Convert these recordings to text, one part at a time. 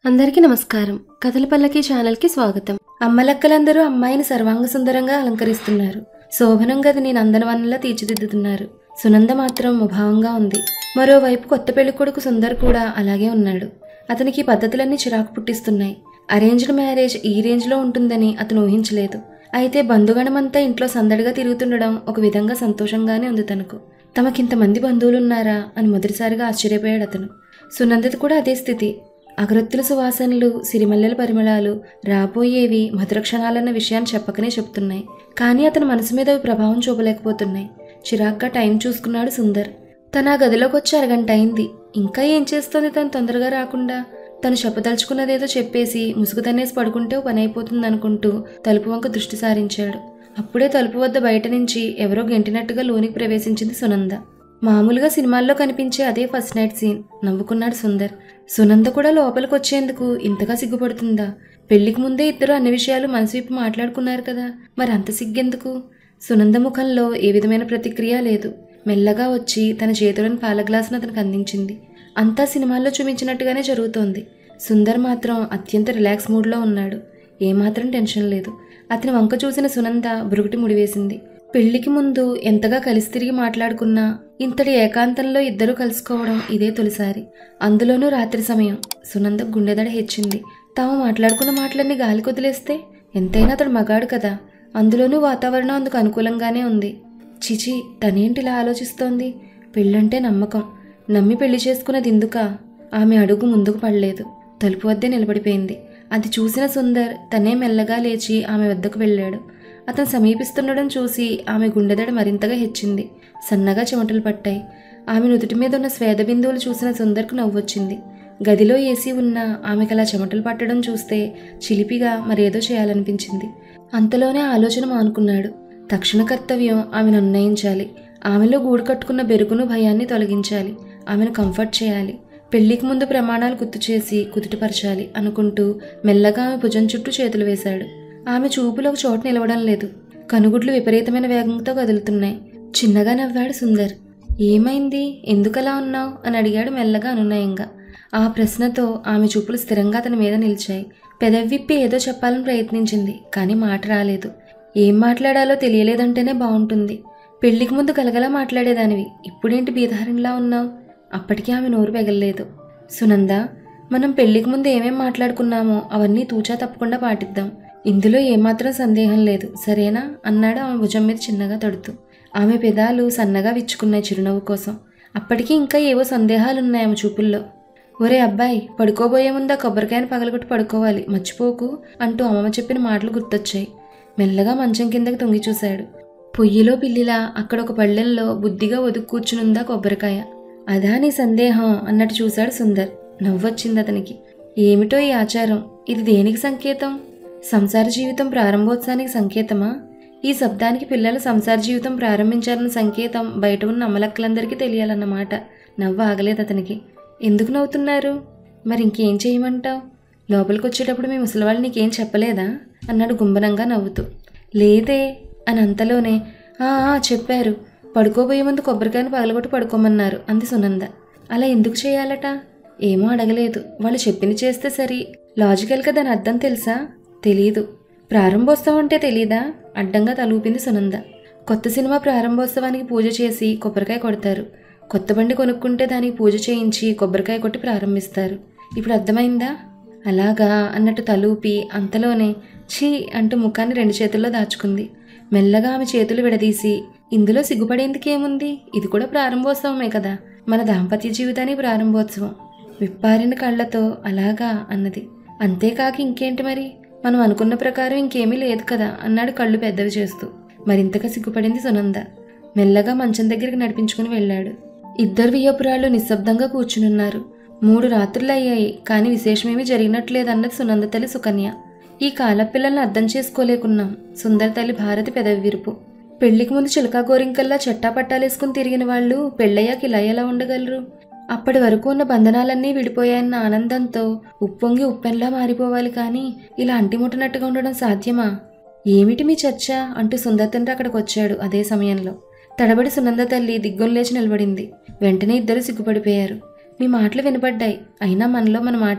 అందరికీ నమస్కారం కథల పల్లకి ఛానల్కి స్వాగతం అమ్మలక్కలందరూ అమ్మాయిని సర్వాంగ సుందరంగా అలంకరిస్తున్నారు శోభనం గదిని నందనవనంలా తీర్చిదిద్దుతున్నారు సునంద మాత్రం ముభావంగా ఉంది మరోవైపు కొత్త పెళ్లి కొడుకు సుందర్ కూడా అలాగే ఉన్నాడు అతనికి ఈ పద్ధతులన్నీ చిరాకు పుట్టిస్తున్నాయి అరేంజ్డ్ మ్యారేజ్ ఈ రేంజ్లో ఉంటుందని అతను ఊహించలేదు అయితే బంధుగణమంతా ఇంట్లో సందడిగా తిరుగుతుండడం ఒక విధంగా సంతోషంగానే ఉంది తనకు తమకింతమంది బంధువులున్నారా అని మొదటిసారిగా ఆశ్చర్యపోయాడు అతను సునందది కూడా అదే స్థితి అగరొత్తుల సువాసనలు సిరిమల్లెల పరిమళాలు రాబోయేవి మధుర క్షణాలన్న విషయాన్ని చెప్పకనే చెప్తున్నాయి కానీ అతని మనసు మీద అవి ప్రభావం చూపలేకపోతున్నాయి చిరాగ్గా టైం చూసుకున్నాడు సుందర్ తన ఆ గదిలోకి వచ్చి అరగంట అయింది ఇంకా ఏం చేస్తోంది తను తొందరగా రాకుండా తను చెప్పదలుచుకున్నదేదో చెప్పేసి ముసుగు తన్నేసి పడుకుంటే ఓ పని అయిపోతుంది అనుకుంటూ తలుపు వంక దృష్టి సారించాడు అప్పుడే తలుపు వద్ద బయట నుంచి ఎవరో గెంటినట్టుగా లోనికి ప్రవేశించింది సునంద మామూలుగా సినిమాల్లో కనిపించే అదే ఫస్ట్ నైట్ సీన్ నవ్వుకున్నాడు సుందర్ సునంద కూడా లోపలికి వచ్చేందుకు ఇంతగా సిగ్గుపడుతుందా పెళ్లికి ముందే ఇద్దరు అన్ని విషయాలు మనసు విప్పి మాట్లాడుకున్నారు కదా మరి అంత సిగ్గెందుకు సునంద ముఖంలో ఏ విధమైన ప్రతిక్రియ లేదు మెల్లగా వచ్చి తన చేతులను పాల గ్లాసును అతనికి అందించింది అంతా సినిమాల్లో చూపించినట్టుగానే జరుగుతోంది సుందర్ మాత్రం అత్యంత రిలాక్స్ మూడ్లో ఉన్నాడు ఏమాత్రం టెన్షన్ లేదు అతని వంక చూసిన సునంద బురుకుటి ముడివేసింది పెళ్లికి ముందు ఎంతగా కలిసి తిరిగి మాట్లాడుకున్నా ఇంతటి ఏకాంతంలో ఇద్దరూ కలుసుకోవడం ఇదే తొలిసారి అందులోనూ రాత్రి సమయం సునంద గుండెదడ హెచ్చింది తాము మాట్లాడుకున్న మాటలన్నీ గాలి కొదిలేస్తే ఎంతైనా అతడు మగాడు కదా అందులోనూ వాతావరణం అందుకు అనుకూలంగానే ఉంది చిచి తనేంటిలా ఆలోచిస్తోంది పెళ్ళంటే నమ్మకం నమ్మి పెళ్లి చేసుకున్నది ఎందుకా ఆమె అడుగు ముందుకు పడలేదు తలుపు వద్దే నిలబడిపోయింది అది చూసిన సుందర్ తనే మెల్లగా లేచి ఆమె వద్దకు వెళ్ళాడు అతను సమీపిస్తుండడం చూసి ఆమె గుండెదడ మరింతగా హెచ్చింది సన్నగా చెమటలు పట్టాయి ఆమె నుదుటి మీద ఉన్న స్వేద బిందువులు చూసిన సుందర్కు నవ్వొచ్చింది గదిలో ఏసీ ఉన్న ఆమెకు అలా చెమటలు పట్టడం చూస్తే చిలిపిగా మరేదో చేయాలనిపించింది అంతలోనే ఆలోచన మానుకున్నాడు తక్షణ కర్తవ్యం ఆమెను అన్నయించాలి ఆమెలో గూడు కట్టుకున్న బెరుకును భయాన్ని తొలగించాలి ఆమెను కంఫర్ట్ చేయాలి పెళ్లికి ముందు ప్రమాణాలు గుర్తు చేసి కుదుటపరచాలి అనుకుంటూ మెల్లగా ఆమె భుజం చుట్టూ చేతులు వేశాడు ఆమె చూపులో ఒక చోట నిలవడం లేదు కనుగుడ్లు విపరీతమైన వేగంతో కదులుతున్నాయి చిన్నగా నవ్వాడు సుందర్ ఏమైంది ఎందుకలా ఉన్నావు అని అడిగాడు మెల్లగా అనునయంగా ఆ ప్రశ్నతో ఆమె చూపులు స్థిరంగా అతని మీద నిలిచాయి పెదవిప్పి ఏదో చెప్పాలని ప్రయత్నించింది కానీ మాట రాలేదు ఏం మాట్లాడాలో తెలియలేదంటేనే బాగుంటుంది పెళ్లికి ముందు గలగలా మాట్లాడేదానివి ఇప్పుడేంటి బీదహరణలా ఉన్నావు అప్పటికీ ఆమె నోరు పెగలలేదు సునంద మనం పెళ్లికి ముందు ఏమేం మాట్లాడుకున్నామో అవన్నీ తూచా తప్పకుండా పాటిద్దాం ఇందులో ఏమాత్రం సందేహం లేదు సరేనా అన్నాడు ఆమె భుజం మీద చిన్నగా తడుతూ ఆమె పెదాలు సన్నగా విచ్చుకున్నాయి చిరునవ్వు కోసం అప్పటికీ ఇంకా ఏవో సందేహాలున్నాయి ఆమె చూపుల్లో ఒరే అబ్బాయి పడుకోబోయే ముందా కొబ్బరికాయను పగలగొట్టి పడుకోవాలి మర్చిపోకు అంటూ అమ్మమ్మ చెప్పిన మాటలు గుర్తొచ్చాయి మెల్లగా మంచం కిందకి తొంగి చూశాడు పొయ్యిలో పిల్లిలా అక్కడ ఒక పళ్ళెంలో బుద్ధిగా ఒదుకు కూర్చునుందా కొబ్బరికాయ అదా నీ సందేహం అన్నట్టు చూశాడు సుందర్ నవ్వొచ్చింది అతనికి ఏమిటో ఈ ఆచారం ఇది దేనికి సంకేతం సంసార జీవితం ప్రారంభోత్సవానికి సంకేతమా ఈ శబ్దానికి పిల్లలు సంసార జీవితం ప్రారంభించాలన్న సంకేతం బయట ఉన్న అమలక్కలందరికీ తెలియాలన్నమాట నవ్వు ఆగలేదు అతనికి ఎందుకు నవ్వుతున్నారు మరి ఇంకేం చేయమంటావు లోపలికి వచ్చేటప్పుడు మీ ముసలివాళ్ళు నీకేం చెప్పలేదా అన్నాడు గుంబనంగా నవ్వుతూ లేదే అని అంతలోనే "ఆ, ఆ, చెప్పారు పడుకోబోయే ముందు కొబ్బరికాయను పగలగొట్టి పడుకోమన్నారు అంది సునంద అలా ఎందుకు చేయాలట ఏమో అడగలేదు వాళ్ళు చెప్పింది చేస్తే సరి లాజికల్గా దాని అర్థం తెలుసా తెలీదు ప్రారంభోత్సవం అంటే తెలీదా అడ్డంగా తలూపింది సునంద కొత్త సినిమా ప్రారంభోత్సవానికి పూజ చేసి కొబ్బరికాయ కొడతారు కొత్త బండి కొనుక్కుంటే దానికి పూజ చేయించి కొబ్బరికాయ కొట్టి ప్రారంభిస్తారు ఇప్పుడు అర్థమైందా అలాగా అన్నట్టు తలూపి అంతలోనే ఛీ అంటూ ముఖాన్ని రెండు చేతుల్లో దాచుకుంది మెల్లగా ఆమె చేతులు విడదీసి ఇందులో సిగ్గుపడేందుకేముంది ఇది కూడా ప్రారంభోత్సవమే కదా మన దాంపత్య జీవితానికి ప్రారంభోత్సవం విప్పారిన కళ్ళతో అలాగా అన్నది అంతేకాక ఇంకేంటి మరి మనం అనుకున్న ప్రకారం ఇంకేమీ లేదు కదా అన్నాడు కళ్ళు పెద్దవి చేస్తూ మరింతగా సిగ్గుపడింది సునంద మెల్లగా మంచం దగ్గరికి నడిపించుకుని వెళ్ళాడు ఇద్దరు వియ్యపురాళ్ళు నిశ్శబ్దంగా కూర్చునున్నారు మూడు రాత్రులు అయ్యాయి కానీ విశేషమేమీ జరిగినట్లేదన్నది సునంద తల్లి సుకన్య ఈ కాలపిల్లల్ని అర్థం చేసుకోలేకున్నాం సుందర తల్లి భారతి పెదవి విరుపు పెళ్లికి ముందు చిలకా గోరింకల్లా చెట్టా పట్టాలేసుకుని తిరిగిన వాళ్ళు పెళ్ళయ్యాక ఇలా ఎలా ఉండగలరు అప్పటి వరకు ఉన్న బంధనాలన్నీ విడిపోయాయన్న ఆనందంతో ఉప్పొంగి ఉప్పెన్లా మారిపోవాలి కానీ ఇలా అంటిముట్టనట్టుగా ఉండడం సాధ్యమా ఏమిటి మీ చర్చ అంటూ సుందర్ తండ్రి అక్కడికి వచ్చాడు అదే సమయంలో తడబడి సునంద తల్లి దిగ్గున లేచి నిలబడింది వెంటనే ఇద్దరు సిగ్గుపడిపోయారు మీ మాటలు వినపడ్డాయి అయినా మనలో మన మాట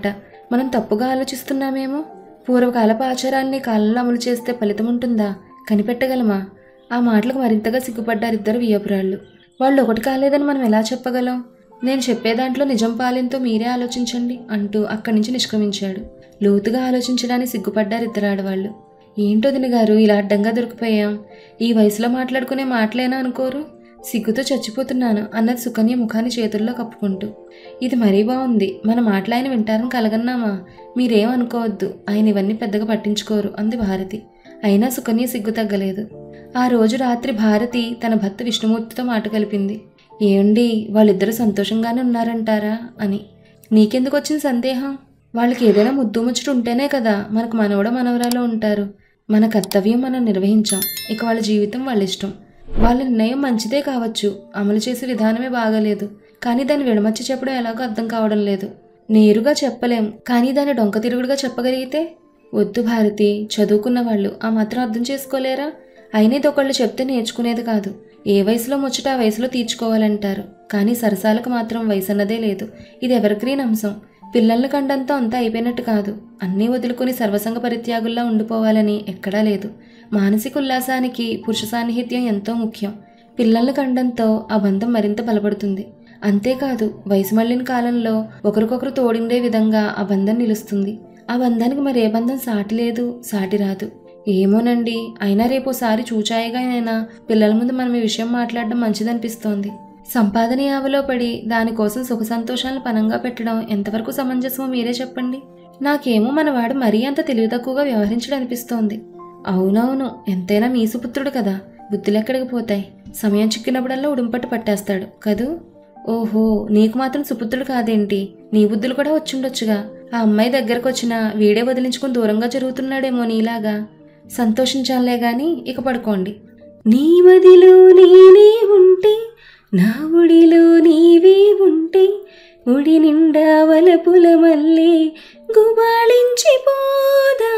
మనం తప్పుగా ఆలోచిస్తున్నామేమో పూర్వకాలపు ఆచారాన్ని కాలంలో అమలు చేస్తే ఫలితం ఉంటుందా కనిపెట్టగలమా ఆ మాటలకు మరింతగా సిగ్గుపడ్డారు ఇద్దరు వియ్యపురాళ్ళు వాళ్ళు ఒకటి కాలేదని మనం ఎలా చెప్పగలం నేను చెప్పే దాంట్లో నిజం పాలెంతో మీరే ఆలోచించండి అంటూ అక్కడి నుంచి నిష్క్రమించాడు లోతుగా ఆలోచించడానికి సిగ్గుపడ్డారు ఇద్దరు ఆడవాళ్ళు ఏంటో దిని గారు ఇలా అడ్డంగా దొరికిపోయాం ఈ వయసులో మాట్లాడుకునే మాటలేనా అనుకోరు సిగ్గుతో చచ్చిపోతున్నాను అన్నది సుకన్య ముఖాన్ని చేతుల్లో కప్పుకుంటూ ఇది మరీ బాగుంది మన మాటలు ఆయన వింటారని కలగన్నామా మీరేం అనుకోవద్దు ఆయన ఇవన్నీ పెద్దగా పట్టించుకోరు అంది భారతి అయినా సుకన్య సిగ్గు తగ్గలేదు ఆ రోజు రాత్రి భారతి తన భర్త విష్ణుమూర్తితో మాట కలిపింది ఏమండి వాళ్ళిద్దరూ సంతోషంగానే ఉన్నారంటారా అని నీకెందుకు వచ్చిన సందేహం వాళ్ళకి ఏదైనా ముద్దు ముచ్చట ఉంటేనే కదా మనకు మనవడ మనవరాలు ఉంటారు మన కర్తవ్యం మనం నిర్వహించాం ఇక వాళ్ళ జీవితం వాళ్ళ ఇష్టం వాళ్ళ నిర్ణయం మంచిదే కావచ్చు అమలు చేసే విధానమే బాగాలేదు కానీ దాన్ని విడమర్చి చెప్పడం ఎలాగో అర్థం కావడం లేదు నేరుగా చెప్పలేం కానీ దాన్ని డొంక తిరుగుడుగా చెప్పగలిగితే వద్దు భారతి చదువుకున్న వాళ్ళు ఆ మాత్రం అర్థం చేసుకోలేరా అయినా ఇది ఒకళ్ళు చెప్తే నేర్చుకునేది కాదు ఏ వయసులో ముచ్చట ఆ వయసులో తీర్చుకోవాలంటారు కానీ సరసాలకు మాత్రం వయసు అన్నదే లేదు ఇది ఎవరిగ్రీన్ అంశం పిల్లల్ని కండంతో అంతా అయిపోయినట్టు కాదు అన్నీ వదులుకొని సర్వసంగ పరిత్యాగుల్లా ఉండిపోవాలని ఎక్కడా లేదు మానసిక ఉల్లాసానికి పురుష సాన్నిహిత్యం ఎంతో ముఖ్యం పిల్లల్ని కండంతో ఆ బంధం మరింత బలపడుతుంది అంతేకాదు వయసు మళ్ళిన కాలంలో ఒకరికొకరు తోడిండే విధంగా ఆ బంధం నిలుస్తుంది ఆ బంధానికి మరి ఏ బంధం సాటి లేదు సాటి రాదు ఏమోనండి అయినా రేపోసారి చూచాయిగా అయినా పిల్లల ముందు మనం ఈ విషయం మాట్లాడడం మంచిదనిపిస్తోంది సంపాదన యావలో పడి దానికోసం సుఖ సంతోషాలను పనంగా పెట్టడం ఎంతవరకు సమంజసమో మీరే చెప్పండి నాకేమో మనవాడు మరీ అంత తెలివి తక్కువగా వ్యవహరించడం అనిపిస్తోంది అవునవును ఎంతైనా మీ సుపుత్రుడు కదా బుద్ధులెక్కడికి పోతాయి సమయం చిక్కినప్పుడల్లా ఉడుంపట్టు పట్టేస్తాడు కదూ ఓహో నీకు మాత్రం సుపుత్రుడు కాదేంటి నీ బుద్ధులు కూడా వచ్చుండొచ్చుగా ఆ అమ్మాయి దగ్గరకు వచ్చిన వీడే వదిలించుకుని దూరంగా జరుగుతున్నాడేమో నీలాగా సంతోషించాలే గాని ఇక పడుకోండి నీ మదిలో నేనే ఉంటే నా ఒడిలో నీవే ఉంటే ఒడి నిండా వలపుల మల్లే గుబాళించిపోదా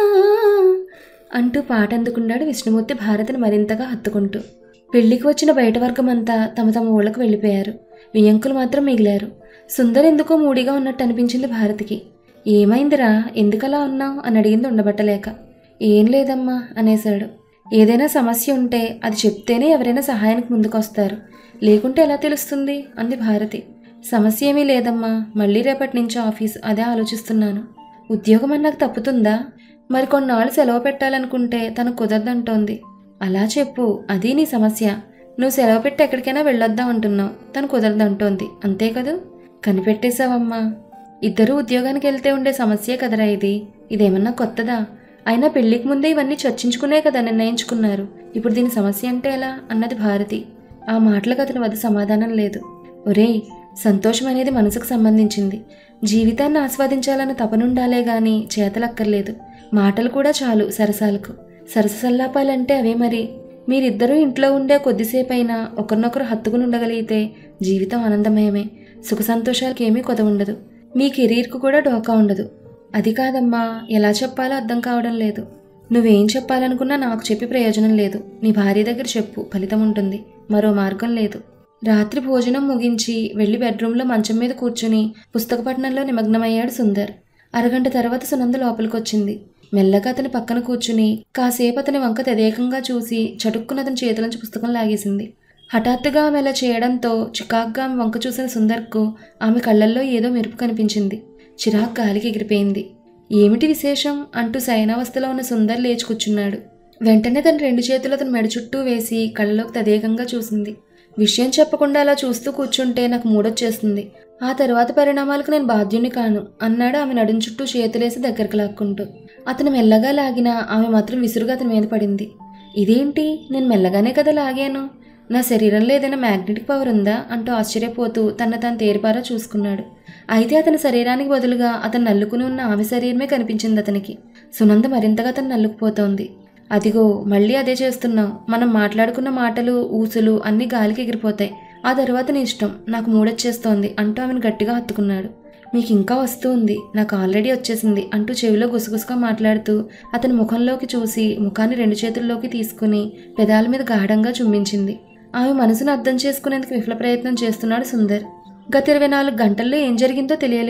అంటూ పాట అందుకున్నాడు విష్ణుమూర్తి భారతిని మరింతగా హత్తుకుంటూ పెళ్లికి వచ్చిన బయట వర్గమంతా తమ తమ ఊళ్ళకు వెళ్ళిపోయారు వియంకులు మాత్రం మిగిలారు సుందర్ ఎందుకో మూడిగా ఉన్నట్టు అనిపించింది భారతికి ఏమైందిరా ఎందుకలా ఉన్నావు అని అడిగింది ఉండబట్టలేక ఏం లేదమ్మా అనేశాడు ఏదైనా సమస్య ఉంటే అది చెప్తేనే ఎవరైనా సహాయానికి ముందుకొస్తారు లేకుంటే ఎలా తెలుస్తుంది అంది భారతి సమస్య ఏమీ లేదమ్మా మళ్ళీ రేపటి నుంచి ఆఫీస్ అదే ఆలోచిస్తున్నాను ఉద్యోగం అన్నాక తప్పుతుందా మరి కొన్నాళ్ళు సెలవు పెట్టాలనుకుంటే తను కుదరదంటోంది అలా చెప్పు అది నీ సమస్య నువ్వు సెలవు పెట్టి ఎక్కడికైనా వెళ్ళొద్దాం అంటున్నావు తను కుదరదంటోంది అంతే కదూ కనిపెట్టేశావమ్మా ఇద్దరూ ఉద్యోగానికి వెళ్తే ఉండే సమస్యే కదరా ఇది ఇదేమన్నా కొత్తదా అయినా పెళ్లికి ముందే ఇవన్నీ చర్చించుకునే కదా నిర్ణయించుకున్నారు ఇప్పుడు దీని సమస్య అంటే ఎలా అన్నది భారతి ఆ మాటలకు అతని వద్ద సమాధానం లేదు ఒరేయ్ సంతోషం అనేది మనసుకు సంబంధించింది జీవితాన్ని ఆస్వాదించాలన్న తపనుండాలే గాని చేతలక్కర్లేదు మాటలు కూడా చాలు సరసాలకు సరస సల్లాపాలంటే అవే మరి మీరిద్దరూ ఇంట్లో ఉండే కొద్దిసేపైనా ఒకరినొకరు హత్తుకుని ఉండగలిగితే జీవితం ఆనందమయమే సుఖ సంతోషాలకి ఏమీ కొద ఉండదు మీ కెరీర్కు కూడా డోకా ఉండదు అది కాదమ్మా ఎలా చెప్పాలో అర్థం కావడం లేదు నువ్వేం చెప్పాలనుకున్నా నాకు చెప్పి ప్రయోజనం లేదు నీ భార్య దగ్గర చెప్పు ఫలితం ఉంటుంది మరో మార్గం లేదు రాత్రి భోజనం ముగించి వెళ్లి బెడ్రూమ్లో మంచం మీద కూర్చుని పుస్తక పఠనంలో నిమగ్నమయ్యాడు సుందర్ అరగంట తర్వాత సునంద లోపలికొచ్చింది మెల్లగా అతని పక్కన కూర్చుని కాసేపు అతని వంక తదేకంగా చూసి చటుక్కున అతని చేతులోంచి పుస్తకం లాగేసింది హఠాత్తుగా ఆమె అలా చేయడంతో చికాగ్గా ఆమె వంక చూసిన సుందర్కు ఆమె కళ్ళల్లో ఏదో మెరుపు కనిపించింది చిరాకు గాలికి ఎగిరిపోయింది ఏమిటి విశేషం అంటూ శయనావస్థలో ఉన్న సుందర్ లేచి కూర్చున్నాడు వెంటనే తన రెండు చేతులు అతని మెడ చుట్టూ వేసి కళ్ళలోకి తదేకంగా చూసింది విషయం చెప్పకుండా అలా చూస్తూ కూర్చుంటే నాకు మూడొచ్చేస్తుంది ఆ తర్వాత పరిణామాలకు నేను బాధ్యుని కాను అన్నాడు ఆమె నడుం చుట్టూ చేతులేసి దగ్గరకు లాక్కుంటూ అతను మెల్లగా లాగినా ఆమె మాత్రం విసురుగా అతని మీద పడింది ఇదేంటి నేను మెల్లగానే కదా లాగాను నా శరీరంలో ఏదైనా మ్యాగ్నెటిక్ పవర్ ఉందా అంటూ ఆశ్చర్యపోతూ తన తను తేరిపారా చూసుకున్నాడు అయితే అతని శరీరానికి బదులుగా అతను నల్లుకుని ఉన్న ఆమె శరీరమే కనిపించింది అతనికి సునంద మరింతగా అతను నల్లుకుపోతోంది అదిగో మళ్ళీ అదే చేస్తున్నావు మనం మాట్లాడుకున్న మాటలు ఊసులు అన్నీ గాలికి ఎగిరిపోతాయి ఆ తర్వాత నీ ఇష్టం నాకు మూడొచ్చేస్తోంది అంటూ ఆమెను గట్టిగా హత్తుకున్నాడు మీకు ఇంకా వస్తూ ఉంది నాకు ఆల్రెడీ వచ్చేసింది అంటూ చెవిలో గుసగుసగా మాట్లాడుతూ అతని ముఖంలోకి చూసి ముఖాన్ని రెండు చేతుల్లోకి తీసుకుని పెదాల మీద గాఢంగా చుమ్మించింది ఆమె మనసును అర్థం చేసుకునేందుకు విఫల ప్రయత్నం చేస్తున్నాడు సుందర్ గత ఇరవై నాలుగు గంటల్లో ఏం జరిగిందో తెలియలేదు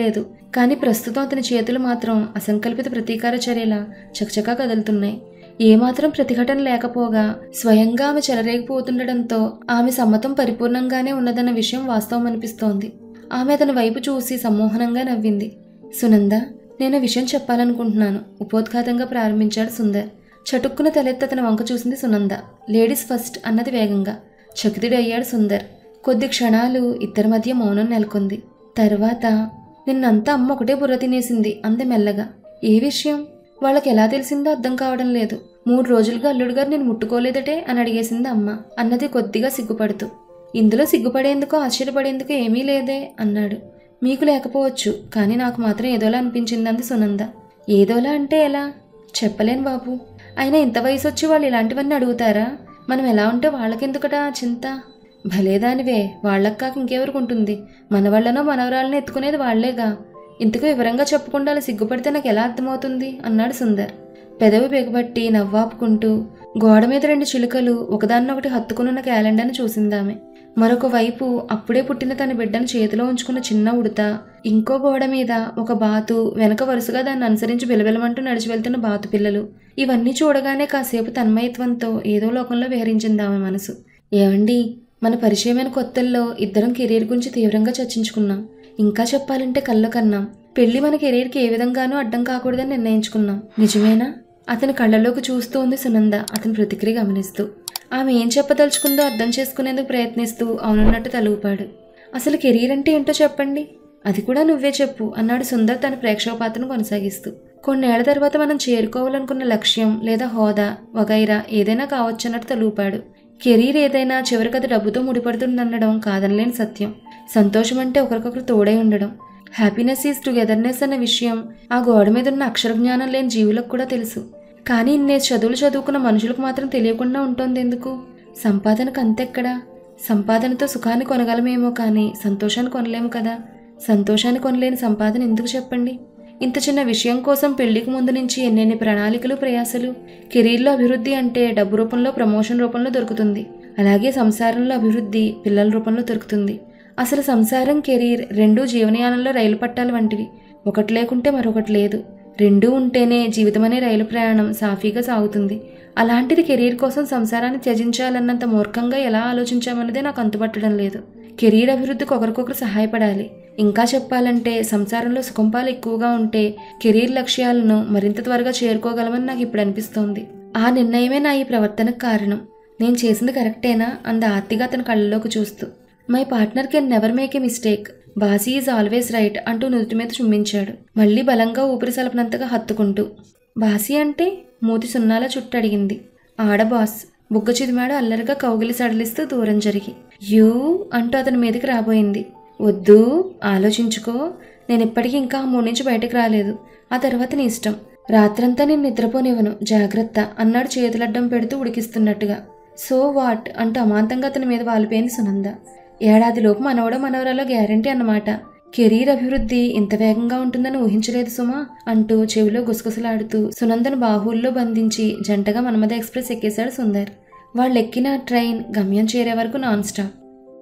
కానీ ప్రస్తుతం అతని చేతులు మాత్రం అసంకల్పిత ప్రతీకార చర్యలా చకచకా కదులుతున్నాయి ఏమాత్రం ప్రతిఘటన లేకపోగా స్వయంగా ఆమె చెలరేగిపోతుండటంతో ఆమె సమ్మతం పరిపూర్ణంగానే ఉన్నదన్న విషయం వాస్తవం అనిపిస్తోంది ఆమె అతని వైపు చూసి సమ్మోహనంగా నవ్వింది సునంద నేను ఈ విషయం చెప్పాలనుకుంటున్నాను ఉపోద్ఘాతంగా ప్రారంభించాడు సుందర్ చటుక్కున తలెత్తి అతని వంక చూసింది సునంద లేడీస్ ఫస్ట్ అన్నది వేగంగా చకితుడు అయ్యాడు సుందర్ కొద్ది క్షణాలు ఇద్దరి మధ్య మౌనం నెలకొంది తర్వాత నిన్నంతా అమ్మ ఒకటే బుర్ర తినేసింది అంది మెల్లగా ఏ విషయం వాళ్ళకి ఎలా తెలిసిందో అర్థం కావడం లేదు మూడు రోజులుగా అల్లుడు గారు నేను ముట్టుకోలేదటే అని అడిగేసింది అమ్మ అన్నది కొద్దిగా సిగ్గుపడుతూ ఇందులో సిగ్గుపడేందుకు ఆశ్చర్యపడేందుకు ఏమీ లేదే అన్నాడు మీకు లేకపోవచ్చు కానీ నాకు మాత్రం ఏదోలా అనిపించింది అంది సునంద ఏదోలా అంటే ఎలా చెప్పలేను బాబు అయినా ఇంత వయసు వచ్చి వాళ్ళు ఇలాంటివన్నీ అడుగుతారా మనం ఎలా ఉంటే వాళ్ళకెందుకట ఆ చింత భలేదానివే వాళ్ళకి కాక ఇంకెవరికి ఉంటుంది మనవాళ్ళనో మనవరాలను ఎత్తుకునేది వాళ్లేగా ఇంతకు వివరంగా చెప్పకుండా అలా సిగ్గుపడితే నాకు ఎలా అర్థమవుతుంది అన్నాడు సుందర్ పెదవి బిగబట్టి నవ్వాపుకుంటూ గోడ మీద రెండు చిలుకలు ఒకదాన్నొకటి హత్తుకునున్న క్యాలెండర్ని చూసిందామె మరొక వైపు అప్పుడే పుట్టిన తన బిడ్డను చేతిలో ఉంచుకున్న చిన్న ఉడత ఇంకో గోడ మీద ఒక బాతు వెనక వరుసగా దాన్ని అనుసరించి బిలబిలమంటూ నడిచి వెళ్తున్న బాతు పిల్లలు ఇవన్నీ చూడగానే కాసేపు తన్మయత్వంతో ఏదో లోకంలో విహరించింది ఆమె మనసు ఏమండి మన పరిచయమైన కొత్తల్లో ఇద్దరం కెరీర్ గురించి తీవ్రంగా చర్చించుకున్నాం ఇంకా చెప్పాలంటే కళ్ళ కన్నాం పెళ్లి మన కెరీర్కి ఏ విధంగానూ అడ్డం కాకూడదని నిర్ణయించుకున్నాం నిజమేనా అతని కళ్ళలోకి చూస్తూ ఉంది సునంద అతని ప్రతిక్రియ గమనిస్తూ ఆమె ఏం చెప్పదలుచుకుందో అర్థం చేసుకునేందుకు ప్రయత్నిస్తూ అవునున్నట్టు తలూపాడు అసలు కెరీర్ అంటే ఏంటో చెప్పండి అది కూడా నువ్వే చెప్పు అన్నాడు సుందర్ తన ప్రేక్షకపాత్రను కొనసాగిస్తూ కొన్నేళ్ల తర్వాత మనం చేరుకోవాలనుకున్న లక్ష్యం లేదా హోదా వగైరా ఏదైనా కావచ్చు అన్నట్టు తలూపాడు కెరీర్ ఏదైనా చివరికి అది డబ్బుతో ముడిపడుతుందనడం కాదనలేని సత్యం సంతోషం అంటే ఒకరికొకరు తోడై ఉండడం హ్యాపీనెస్ ఈజ్ టుగెదర్నెస్ అన్న విషయం ఆ గోడ మీద ఉన్న అక్షర జ్ఞానం లేని జీవులకు కూడా తెలుసు కానీ ఇన్నే చదువులు చదువుకున్న మనుషులకు మాత్రం తెలియకుండా ఉంటుంది ఎందుకు సంపాదనకు అంతెక్కడా సంపాదనతో సుఖాన్ని కొనగలమేమో కానీ సంతోషాన్ని కొనలేము కదా సంతోషాన్ని కొనలేని సంపాదన ఎందుకు చెప్పండి ఇంత చిన్న విషయం కోసం పెళ్లికి ముందు నుంచి ఎన్నెన్ని ప్రణాళికలు ప్రయాసలు కెరీర్లో అభివృద్ధి అంటే డబ్బు రూపంలో ప్రమోషన్ రూపంలో దొరుకుతుంది అలాగే సంసారంలో అభివృద్ధి పిల్లల రూపంలో దొరుకుతుంది అసలు సంసారం కెరీర్ రెండూ జీవనయానంలో రైలు పట్టాలు వంటివి ఒకటి లేకుంటే మరొకటి లేదు రెండూ ఉంటేనే జీవితం అనే రైలు ప్రయాణం సాఫీగా సాగుతుంది అలాంటిది కెరీర్ కోసం సంసారాన్ని త్యజించాలన్నంత మూర్ఖంగా ఎలా ఆలోచించామన్నదే నాకు అంతుపట్టడం లేదు కెరీర్ అభివృద్ధికి ఒకరికొకరు సహాయపడాలి ఇంకా చెప్పాలంటే సంసారంలో సుఖంపాలు ఎక్కువగా ఉంటే కెరీర్ లక్ష్యాలను మరింత త్వరగా చేరుకోగలమని నాకు ఇప్పుడు అనిపిస్తోంది ఆ నిర్ణయమే నా ఈ ప్రవర్తనకు కారణం నేను చేసింది కరెక్టేనా అంద ఆర్తిగా అతని కళ్ళలోకి చూస్తూ my partner can never make a mistake bossy is always right అంటూ నుదుటి మీద చుమ్మించాడు మళ్ళీ బలంగా ఊపిరి సలపనంతగా హత్తుకుంటూ బాసీ అంటే మూతి సున్నాల చుట్టూ అడిగింది ఆడ బాస్ బుగ్గ చిదిమాడు అల్లరిగా కౌగిలి సడలిస్తూ దూరం జరిగి యూ అంటూ అతని మీదకి రాబోయింది వద్దు ఆలోచించుకో నేను ఇప్పటికీ ఇంకా ఆ మూడు నుంచి బయటకు రాలేదు ఆ తర్వాత నీ ఇష్టం రాత్రంతా నేను నిద్రపోనివ్వను జాగ్రత్త అన్నాడు చేతులడ్డం పెడుతూ ఉడికిస్తున్నట్టుగా సో వాట్ అంటూ అమాంతంగా అతని మీద వాలిపోయింది సునంద ఏడాదిలోపు మనవడో మనవరాలో గ్యారంటీ అన్నమాట కెరీర్ అభివృద్ధి ఇంత వేగంగా ఉంటుందని ఊహించలేదు సుమా అంటూ చెవిలో గుసగుసలాడుతూ సునందను బాహుల్లో బంధించి జంటగా మన్మద ఎక్స్ప్రెస్ ఎక్కేశాడు సుందర్ వాళ్ళెక్కిన ట్రైన్ గమ్యం చేరే వరకు నాన్ స్టాప్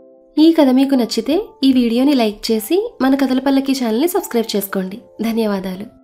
ఈ కథ మీకు నచ్చితే ఈ వీడియోని లైక్ చేసి మన కథల పల్లకి ఛానల్ని సబ్స్క్రైబ్ చేసుకోండి ధన్యవాదాలు